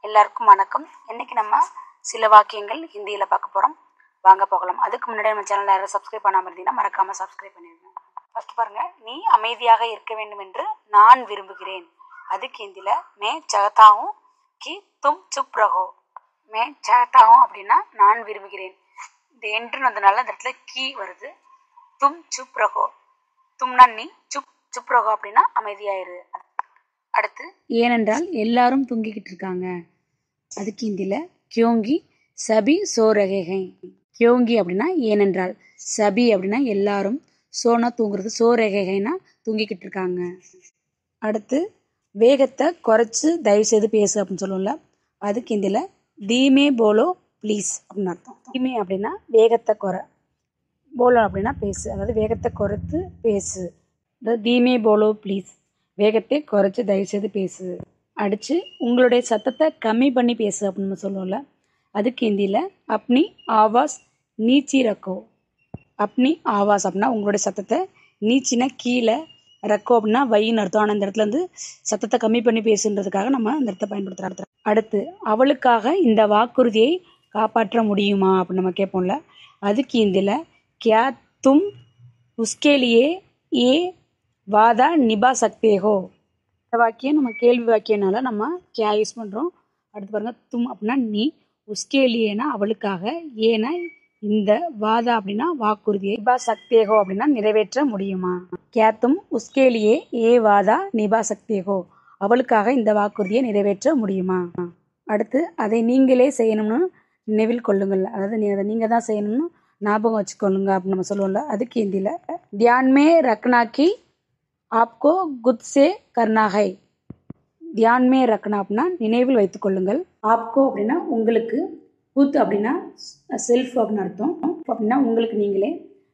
எல்லாருக்கும் வணக்கம் இன்னைக்கு நம்ம சில வாக்கியங்கள் ஹிந்தியில் பார்க்க போகிறோம் வாங்க போகலாம் அதுக்கு முன்னாடி நம்ம சேனல் யாரும் சப்ஸ்கிரைப் பண்ணாமல் இருந்தீங்கன்னா மறக்காமல் சப்ஸ்கிரைப் பண்ணிடுங்க ஃபர்ஸ்ட் பாருங்க நீ அமைதியாக இருக்க வேண்டும் என்று நான் விரும்புகிறேன் அதுக்கு ஹிந்தியில் மே சகத்தாவும் கி தும் சுப் ரஹோ மே சகத்தாவும் அப்படின்னா நான் விரும்புகிறேன் இந்த என்றுன்னு வந்தனால இந்த இடத்துல கீ வருது தும் சுப் ரஹோ தும்னா நீ சுப் சுப் ரஹோ அப்படின்னா அமைதியாயிரு அடுத்து ஏனென்றால் எல்லாரும் தூங்கிக்கிட்டு இருக்காங்க அதுக்கு ஹிந்தியில் கியோங்கி சபி சோ ரகேகை கியோங்கி அப்படின்னா ஏனென்றால் சபி அப்படின்னா எல்லாரும் சோனா தூங்குறது சோ ரகேகைனா தூங்கிக்கிட்டு இருக்காங்க அடுத்து வேகத்தை குறைச்சி தயவுசெய்து பேசு அப்படின்னு சொல்லுவோம்ல அதுக்கு ஹிந்தியில் தீமே போலோ ப்ளீஸ் அப்படின்னு அர்த்தம் தீமே அப்படின்னா வேகத்தை குறை போலோ அப்படின்னா பேசு அதாவது வேகத்தை குறைத்து பேசு அதாவது தீமே போலோ ப்ளீஸ் வேகத்தை குறைச்சி தயவுசெய்து பேசு அடித்து உங்களுடைய சத்தத்தை கம்மி பண்ணி பேசு அப்படின்னு நம்ம சொல்லுவோம்ல அதுக்கு ஹிந்தியில் அப்னி ஆவாஸ் நீச்சி ரக்கோ அப்னி ஆவாஸ் அப்படின்னா உங்களுடைய சத்தத்தை நீச்சினா கீழே ரக்கோ அப்படின்னா வைன்னு அர்த்தம் ஆனால் இந்த இடத்துல வந்து சத்தத்தை கம்மி பண்ணி பேசுன்றதுக்காக நம்ம இந்த இடத்த பயன்படுத்துகிறோம் அடுத்து அவளுக்காக இந்த வாக்குறுதியை காப்பாற்ற முடியுமா அப்படின்னு நம்ம கேட்போம்ல அதுக்கு ஹிந்தியில் கியா தும் உஸ்கேலியே ஏ வாதா நிபா சக்தே ஹோ இந்த வாக்கியம் நம்ம கேள்வி வாக்கியனால நம்ம கியா யூஸ் பண்ணுறோம் அடுத்து பாருங்க தும் அப்படின்னா நீ உஸ்கேலியேனா அவளுக்காக ஏன்னா இந்த வாதா அப்படின்னா வாக்குறுதியை நிபா சக்தேகோ அப்படின்னா நிறைவேற்ற முடியுமா கேத்தும் உஸ்கேலியே ஏ வாதா நிபா சக்தேகோ அவளுக்காக இந்த வாக்குறுதியை நிறைவேற்ற முடியுமா அடுத்து அதை நீங்களே செய்யணும்னு நினைவில் கொள்ளுங்கள் அதாவது நீ அதை நீங்கள் தான் செய்யணும்னு ஞாபகம் வச்சுக்கொள்ளுங்க அப்படின்னு நம்ம சொல்லுவோம்ல அதுக்கு ஹிந்தியில் தியான்மே ரக்னாக்கி ஆப்கோ குத் சே கர்னா ஹை தியான்மே ரக்னா அப்படின்னா நினைவில் வைத்துக் கொள்ளுங்கள் ஆப்கோ அப்படின்னா உங்களுக்கு குத் அப்படின்னா செல்ஃப் அப்படின்னு அர்த்தம் அப்படின்னா உங்களுக்கு நீங்களே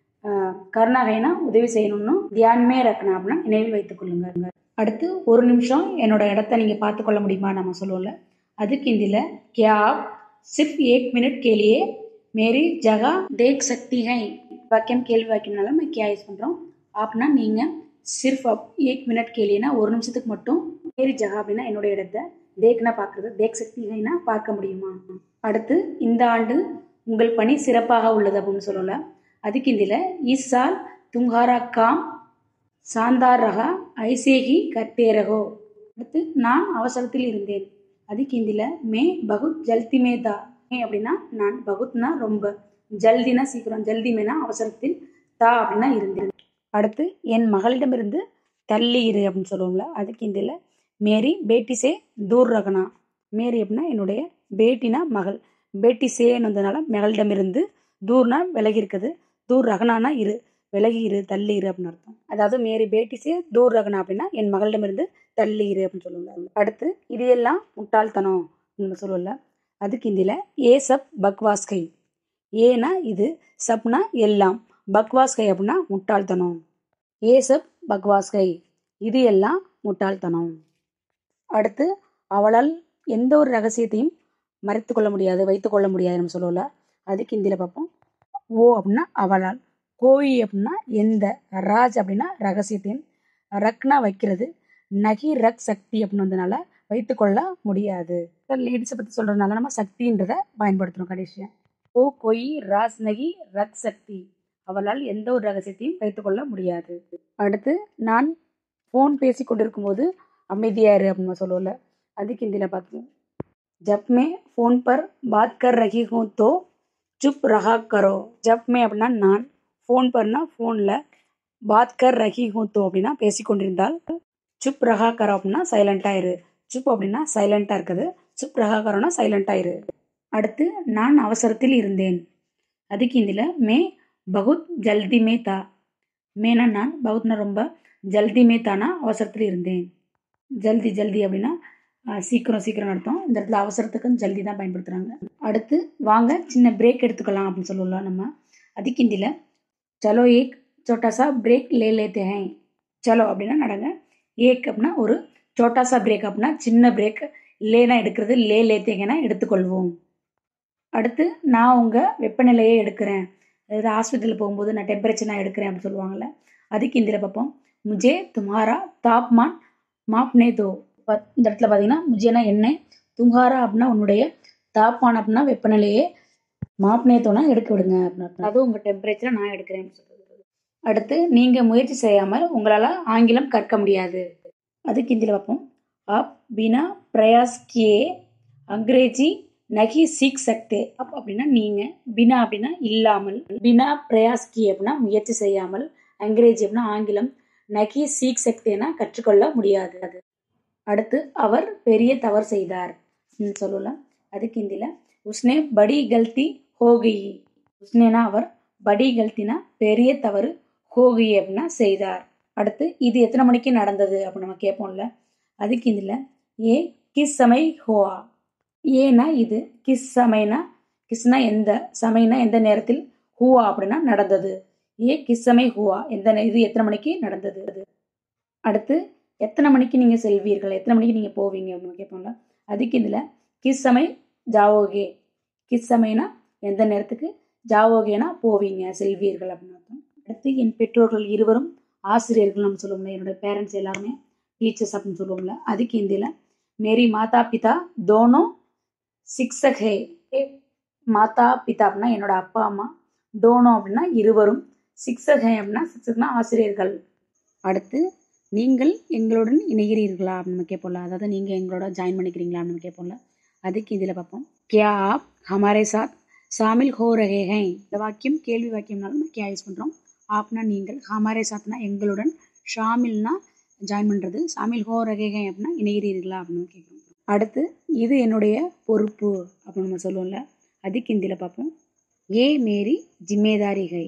கர்நாகைனா உதவி செய்யணும்னு தியான்மே ரக்னா அப்படின்னா நினைவில் வைத்துக் கொள்ளுங்க அடுத்து ஒரு நிமிஷம் என்னோட இடத்த நீங்கள் பார்த்துக்கொள்ள முடியுமா நம்ம சொல்லுவோம்ல அதுக்கு ஹிந்தியில் क्या आप सिर्फ एक मिनट के लिए मेरी जगह देख सकती हैं வாக்கியம் கேள்வி வாக்கியம்னால நம்ம கியா யூஸ் பண்ணுறோம் ஆப்னா நீங்கள் சிர்ஃப் அப் ஏக் மினிட் கேலினா ஒரு நிமிஷத்துக்கு மட்டும் மேரி ஜகா அப்படின்னா என்னோட இடத்த தேக்னா பார்க்குறது தேக் சக்திகைனா பார்க்க முடியுமா அடுத்து இந்த ஆண்டு உங்கள் பணி சிறப்பாக உள்ளது அப்படின்னு சொல்லல அதுக்கு இந்தியில் இஸ் சால் துங்காரா காம் சாந்தார் ரகா ஐசேகி கர்த்தேரகோ அடுத்து நான் அவசரத்தில் இருந்தேன் அதுக்கு ஹிந்தியில் மே பகுத் ஜல்தி மே தா மே அப்படின்னா நான் பகுத்னா ரொம்ப ஜல்தினா சீக்கிரம் ஜல்தி மேனா அவசரத்தில் தா அப்படின்னா இருந்தேன் அடுத்து என் மகளிடமிருந்து தள்ளி இரு அப்படின்னு சொல்லுவோம்ல அதுக்கு ஹிந்தியில் மேரி பேட்டி சே தூர் ரகனா மேரி அப்படின்னா என்னுடைய பேட்டினா மகள் பேட்டி சேன்னு வந்ததுனால மகளிடமிருந்து தூர்னா விலகி இருக்குது தூர் ரகனானா இரு விலகி இரு தள்ளி இரு அப்படின்னு அர்த்தம் அதாவது மேரி பேட்டி சே தூர் ரகனா அப்படின்னா என் மகளிடமிருந்து தள்ளி இரு அப்படின்னு சொல்லுவாங்க அடுத்து இது எல்லாம் முட்டாள்தனம் நம்ம சொல்லுவோம்ல அதுக்கு ஹிந்தியில் ஏ சப் பக்வாஸ் கை ஏனா இது சப்னா எல்லாம் பக்வாஸ் கை அப்படின்னா முட்டாள்தனம் ஏ சப் பக்வாஸ் கை இது எல்லாம் முட்டாள்தனம் அடுத்து அவளால் எந்த ஒரு ரகசியத்தையும் மறைத்து கொள்ள முடியாது வைத்து கொள்ள முடியாது நம்ம சொல்லுவோம்ல அதுக்கு ஹிந்தியில் பார்ப்போம் ஓ அப்படின்னா அவளால் கோயி அப்படின்னா எந்த ராஜ் அப்படின்னா ரகசியத்தையும் ரக்னா வைக்கிறது நகி ரக் சக்தி அப்படின்னு வந்தனால வைத்துக்கொள்ள முடியாது லேடிஸை பற்றி சொல்கிறதுனால நம்ம சக்தின்றதை பயன்படுத்துகிறோம் கடைசியாக ஓ கொய் ராஸ் நகி ரக் சக்தி அவளால் எந்த ஒரு ரகசியத்தையும் வைத்துக்கொள்ள முடியாது அடுத்து நான் ஃபோன் பேசி கொண்டிருக்கும் போது அமைதியாரு அப்படின்னு சொல்லுவோம்ல அதுக்கு ஹிந்தியில் பார்த்தோம் ஜப் மே ஃபோன் பர் பாத் கர் ரஹி ஹூ தோ சுப் ரஹா கரோ ஜப் மே அப்படின்னா நான் ஃபோன் பர்னா ஃபோனில் பாத் கர் ரஹி ஹூ தோ அப்படின்னா பேசி கொண்டிருந்தால் சுப் ரஹா கரோ அப்படின்னா சைலண்டாக இரு சுப் அப்படின்னா சைலண்டாக இருக்குது சுப் ரஹா கரோனா சைலண்டாக இரு அடுத்து நான் அவசரத்தில் இருந்தேன் அதுக்கு இதில் மே பகுத் ஜல்தி மே தா மேனா நான் பகுத்னா ரொம்ப ஜல்தி மே தானா அவசரத்தில் இருந்தேன் ஜல்தி ஜல்தி அப்படின்னா சீக்கிரம் சீக்கிரம் அர்த்தம் இந்த இடத்துல அவசரத்துக்கு ஜல்தி தான் பயன்படுத்துகிறாங்க அடுத்து வாங்க சின்ன பிரேக் எடுத்துக்கலாம் அப்படின்னு சொல்லுவோம்ல நம்ம அதுக்கு இந்தியில் சலோ ஏக் சோட்டாசா பிரேக் லே லேத்தே ஹேன் சலோ அப்படின்னா நடங்க ஏக் அப்படின்னா ஒரு சோட்டாசா பிரேக் அப்படின்னா சின்ன பிரேக் லேனா எடுக்கிறது லே லேத்தேங்கன்னா எடுத்துக்கொள்வோம் அடுத்து நான் உங்கள் வெப்பநிலையை எடுக்கிறேன் அதாவது ஹாஸ்பிட்டலில் போகும்போது நான் டெம்பரேச்சர் நான் எடுக்கிறேன் அப்படின்னு சொல்லுவாங்கள்ல அதுக்கு இந்தியில் பார்ப்போம் முஜே துமாரா தாப்மான் மாப்னே தோ இந்த இடத்துல பார்த்தீங்கன்னா முஜேனா என்ன தும்ஹாரா அப்படின்னா உன்னுடைய தாப்பான் அப்படின்னா வெப்பநிலையே மாப்னேத்தோனா எடுக்க விடுங்க அப்படின்னு அது உங்கள் டெம்பரேச்சரை நான் எடுக்கிறேன்னு சொல்றது அடுத்து நீங்கள் முயற்சி செய்யாமல் உங்களால் ஆங்கிலம் கற்க முடியாது அதுக்கு இந்தியில் பார்ப்போம் आप बिना प्रयास किए अंग्रेजी நகி சீக் சக்தே அப் அப்படின்னா நீங்கள் பினா அப்படின்னா இல்லாமல் பினா பிரயாஸ் கி அப்படின்னா முயற்சி செய்யாமல் அங்கிரேஜி அப்படின்னா ஆங்கிலம் நகி சீக் சக்தேனா கற்றுக்கொள்ள முடியாது அது அடுத்து அவர் பெரிய தவறு செய்தார் சொல்லலாம் அதுக்கு ஹிந்தியில் உஸ்னே படி கல்தி ஹோகி உஸ்னேனா அவர் படி கல்தினா பெரிய தவறு ஹோகி அப்படின்னா செய்தார் அடுத்து இது எத்தனை மணிக்கு நடந்தது அப்படின்னு நம்ம கேட்போம்ல அதுக்கு இதில் ஏ கிஸ் சமை ஹோவா ஏனா இது கிஸ் சமைனா கிஸ்னா எந்த சமைனா எந்த நேரத்தில் ஹூவா அப்படின்னா நடந்தது ஏ கிஸ் சமை ஹூவா எந்த நே- இது எத்தனை மணிக்கு நடந்தது அது அடுத்து எத்தனை மணிக்கு நீங்கள் செல்வீர்கள் எத்தனை மணிக்கு நீங்கள் போவீங்க அப்படின்னு கேட்போம்ல அதுக்கு இதில் கிஸ் சமை ஜாவோகே கிஸ் சமைனா எந்த நேரத்துக்கு ஜாவோகேனா போவீங்க செல்வீர்கள் அப்படின்னு அர்த்தம் அடுத்து என் பெற்றோர்கள் இருவரும் ஆசிரியர்கள் நம்ம சொல்லுவோம்ல என்னோட பேரண்ட்ஸ் எல்லாருமே டீச்சர்ஸ் அப்படின்னு சொல்லுவோம்ல அதுக்கு ஹிந்தியில் மேரி மாதா பிதா தோனோ சிக்ஸக் ஹே ஏ, மாதா பிதா அப்படின்னா என்னோட அப்பா அம்மா டோனோ அப்படின்னா இருவரும் சிக்ஸக் ஹே அப்படின்னா சிக்ஸக்னா ஆசிரியர்கள் அடுத்து நீங்கள் எங்களுடன் இணைகிறீர்களா அப்படின்னு கேட்போம்ல அதாவது நீங்கள் எங்களோட ஜாயின் பண்ணிக்கிறீங்களா அப்படின்னு கேட்போம்ல அதுக்கு இதில் பார்ப்போம் கியா ஆப் ஹமாரே சாத் ஷாமில் ஹோ ரஹே ஹை இந்த வாக்கியம் கேள்வி வாக்கியம்னாலும் நம்ம கியா யூஸ் பண்ணுறோம் ஆப்னா நீங்கள் ஹமாரே சாத்னா எங்களுடன் ஷாமில்னா ஜாயின் பண்ணுறது ஷாமில் ஹோ ரஹே ஹை அப்படின்னா இணைகிறீர்களா அப்படின்னு கேட்குறோம் அடுத்து இது என்னுடைய பொறுப்பு அப்படின்னு நம்ம சொல்லுவோம்ல அதுக்கு ஹிந்தியில் பார்ப்போம் ஏ மேரி ஜிம்மேதாரி ஹை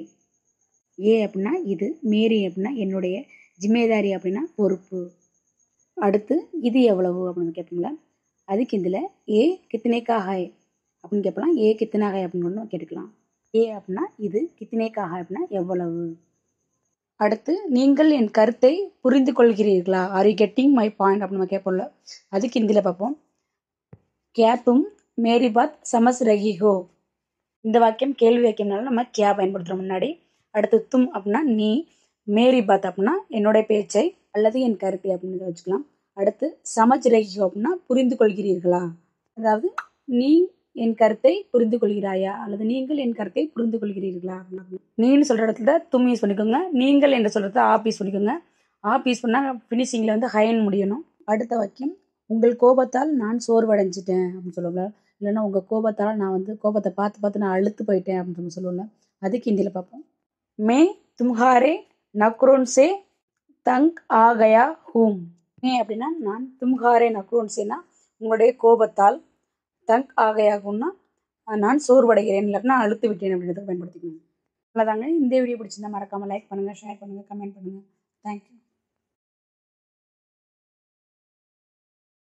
ஏ அப்படின்னா இது மேரி அப்படின்னா என்னுடைய ஜிம்மேதாரி அப்படின்னா பொறுப்பு அடுத்து இது எவ்வளவு அப்படின்னு கேட்போம்ல அதுக்கு இதில் ஏ கித்தனேக்கா ஹை அப்படின்னு கேட்கலாம் ஏ கித்தனா ஹை அப்படின்னு ஒன்று கேட்டுக்கலாம் ஏ அப்படின்னா இது கித்தனேக்கா ஹை அப்படின்னா எவ்வளவு அடுத்து நீங்கள் என் கருத்தை புரிந்து கொள்கிறீர்களா are you getting my point அப்படின்னு நம்ம கேட்போம்ல அதுக்கு இந்தியில் பார்ப்போம் கியா தும் மேரி பாத் சமஸ் ரஹி ஹோ இந்த வாக்கியம் கேள்வி வாக்கியம்னால நம்ம கியா பயன்படுத்துகிறோம் முன்னாடி அடுத்து தும் அப்படின்னா நீ மேரி பாத் அப்படின்னா என்னுடைய பேச்சை அல்லது என் கருத்தை அப்படின்னு இதை வச்சுக்கலாம் அடுத்து சமஜ் ரஹி ஹோ அப்படின்னா புரிந்து கொள்கிறீர்களா அதாவது நீ என் கருத்தை புரிந்து கொள்கிறாயா அல்லது நீங்கள் என் கருத்தை புரிந்து கொள்கிறீர்களா அப்படின்னு நீன்னு சொல்கிற இடத்துல தும் யூஸ் பண்ணிக்கோங்க நீங்கள் என்று சொல்கிறது ஆப் யூஸ் பண்ணிக்கோங்க ஆப் யூஸ் பண்ணால் ஃபினிஷிங்கில் வந்து ஹைன் முடியணும் அடுத்த வாக்கியம் உங்கள் கோபத்தால் நான் சோர்வடைஞ்சிட்டேன் அப்படின்னு சொல்லுவோம்ல இல்லைன்னா உங்கள் கோபத்தால் நான் வந்து கோபத்தை பார்த்து பார்த்து நான் அழுத்து போயிட்டேன் அப்படின்னு சொல்லி சொல்லுவோம்ல அதுக்கு ஹிந்தியில் பார்ப்போம் மே தும்ஹாரே நக்ரோன் சே தங்க் ஆ கயா ஹூம் மே அப்படின்னா நான் தும்ஹாரே நக்ரோன் சேனா உங்களுடைய கோபத்தால் தங்க் ஆகையாகும்னா நான் சோர்வடைகிறேன் இல்லாட்டினா அழுத்து விட்டேன் அப்படின்றத பயன்படுத்திக்கணும் அவ்வளோதாங்க இந்த வீடியோ பிடிச்சிருந்தா மறக்காமல் லைக் பண்ணுங்கள் ஷேர் பண்ணுங்கள் கமெண்ட் பண்ணுங்கள் தேங்க்யூ